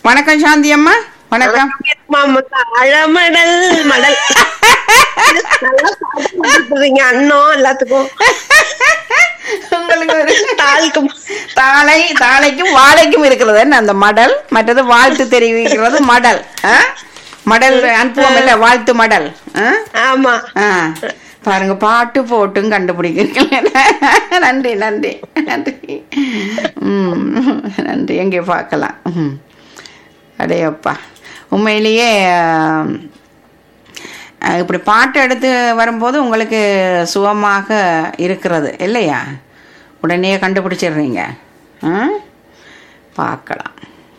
வணக்கம் சாந்தி அம்மா வணக்கம் அழமடல் மடல் நல்லா சாப்பிடுறீங்க அண்ணன் எல்லாத்துக்கும் உங்களுக்கு ஒரு தாளுக்கு தாளை தாளைக்கும் வாழைக்கும் இருக்கிறது என்ன அந்த மடல் மற்றது வாழ்த்து தெரிவிக்கிறது மடல் ஆ? மடல் அனுப்புவோம் இல்ல வாழ்த்து மடல் ஆ? ஆமா ஆ. பாருங்க பாட்டு போட்டும் கண்டுபிடிக்கிறீங்களா நன்றி நன்றி நன்றி ம் நன்றி எங்கே பார்க்கலாம் ம். அடேயப்பா உண்மையிலேயே ஆம், அஹ், இப்படி பாட்டு எடுத்து வரும்போது உங்களுக்கு சுகமாக இருக்கிறது இல்லையா உடனே கண்டுபிடிச்சிடுறீங்க ஆ? பார்க்கலாம்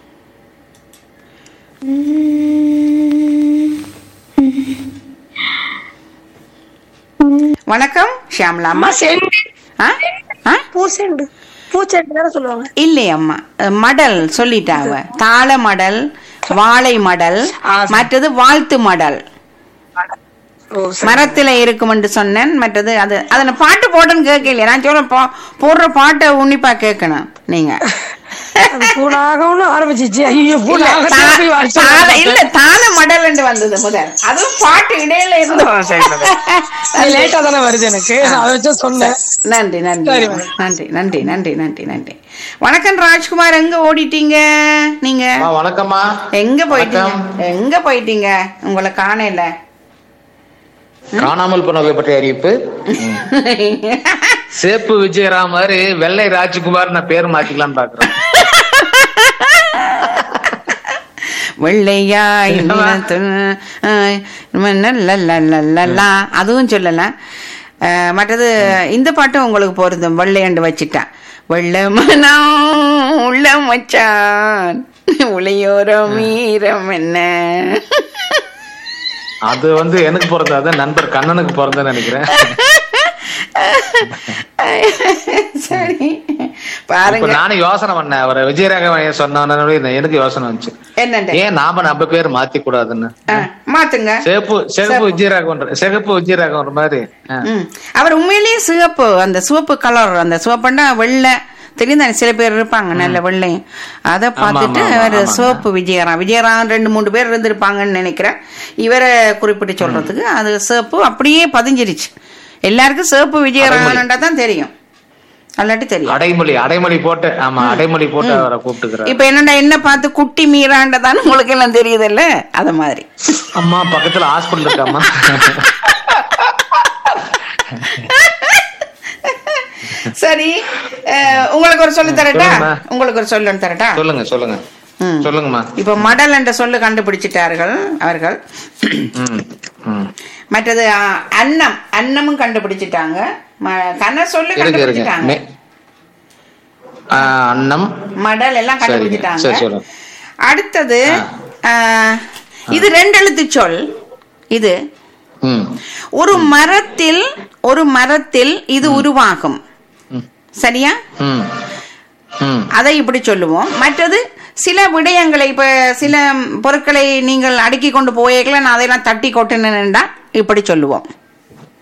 வணக்கம் ஷியாமலா அம்மா செண்டு ஆ ஆ பூசெண்டு பூச்செண்டு தானே சொல்லுவாங்க இல்லையம்மா அஹ், மடல் சொல்லிட்டாவ தாள மடல் வாழை மடல் ஆ, மற்றது வாழ்த்து மடல் ஓ மரத்துல இருக்கும் என்று சொன்னேன் மற்றது அது அதை பாட்டு போட்டுன்னு கேட்கலையே நான் சொல்ல போ- போடுற பாட்டை உன்னிப்பா கேட்கணும் நீங்க அது பூனாகவும்னு ஆரம்பிச்சிச்சு ஐயோ இல்ல, பூனாக தா- திருப்பி வர தாள- சொல்லுங்க. இல்ல தான மடல் என்று வந்தது முதல் அதுவும் பாட்டு இடையில இருந்து அது லேட்டா தானே வருது எனக்கு நான் அதை வச்சு சொன்னேன் நன்றி நன்றி சரி, மேடம். நன்றி நன்றி நன்றி நன்றி நன்றி வணக்கம் ராஜ்குமார் எங்க ஓடிட்டீங்க நீங்க அம்மா, வணக்கம்மா எங்க போயிட்டீங்க வணக்கம். எங்க போயிட்டீங்க உங்களை காணல காணாமல் போனவர்களை பற்றிய அறிவிப்பு சேப்பு விஜயராம் மாதிரி வெள்ளை ராஜ்குமார் நான் பேர் மாத்திக்கலாம்னு பாக்குறேன் வெள்ளையாய் என்னவா? நிலத்து- ஆய், லல்லல்லல்லல்லா. அதுவும் சொல்லலாம் அஹ், மற்றது இந்த பாட்டும் உங்களுக்கு பொருந்தும் வெள்ளையண்டு வச்சிட்டேன் வெள்ளை மனம் உள்ள மச்சான் உளையோரம் மீரம் என்ன அது வந்து எனக்கு பிறந்தாது நண்பர் கண்ணனுக்கு பிறந்தேன்னு நினைக்கிறேன் சரி இப்ப பாருங்க நானும் யோசனை பண்ணேன் அவர் விஜயராகவன் சொன்ன எனக்கு யோசனை வந்துச்சு என்னண்டு ஏன் நாம நம்ம பேர் மாத்தி கூடாதுன்னு ஆ, மாத்துங்க சேப்பு சிகப்பு விஜயராகவன் சிகப்பு விஜயராகவன் மாதிரி ஆ. ம். அவர் உண்மையிலேயே சிவப்பு அந்த சிவப்பு கலர் அந்த சிவப்புன்னா வெள்ளை தெரியும் தானே சில பேர் இருப்பாங்க நல்ல வெள்ளையும் அதை பார்த்துட்டு ஆமா, அவர் ஆமாங்க. சிவப்பு விஜயராம் விஜயராம் ரெண்டு மூணு பேர் இருந்திருப்பாங்கன்னு நினைக்கிறேன் இவரை குறிப்பிட்டு சொல்றதுக்கு அது சிவப்பு அப்படியே பதிஞ்சிருச்சு எல்லாருக்கும் சிவப்பு விஜயராமன்டா தான் தெரியும் அல்லாட்டி தெரியும் அடைமொழி அடைமொழி போட்டு ஆமா அடைமொழி போட்டு அவரை கூப்பிட்டுக்கிறார் இப்ப என்னடா என்ன பார்த்து குட்டி மீறாண்டதான் உங்களுக்கு எல்லாம் தெரியுதுல்ல அத மாதிரி அம்மா பக்கத்துல ஹாஸ்பிட்டல் இருக்காம்மா சரி அஹ், உங்களுக்கு ஒரு சொல்லு தரட்டா சொல்லுங்க. உங்களுக்கு ஒரு சொல்லு தரட்டா சொல்லுங்க சொல்லுங்க ம். சொல்லுங்கம்மா இப்ப மடல் என்ற சொல்லு கண்டுபிடிச்சிட்டார்கள் அவர்கள் ம், ம். மற்றது அ, அன்னம் அன்னமும் கண்டுபிடிச்சிட்டாங்க ம- கன சொல்லு இருங்க இருங்க கண்டுபிடிச்சிட்டாங்க மே- ஆ, அன்னம் மடல் எல்லாம் சரிங்க. கண்டுபிடிச்சிட்டாங்க சரி, சொல்லுங்க. அடுத்தது அ, இது ரெண்டு எழுத்து சொல் இது ம், ஒரு மரத்தில் ஒரு மரத்தில் இது உருவாகும் ம், சரியா ம், ம். அதை இப்படி சொல்லுவோம் மற்றது சில விடயங்களை இப்ப சில பொருட்களை நீங்கள் அடுக்கி கொண்டு போயேக்கல நான் அதையெல்லாம் தட்டி கொட்டுனேன்டா இப்படி சொல்லுவோம்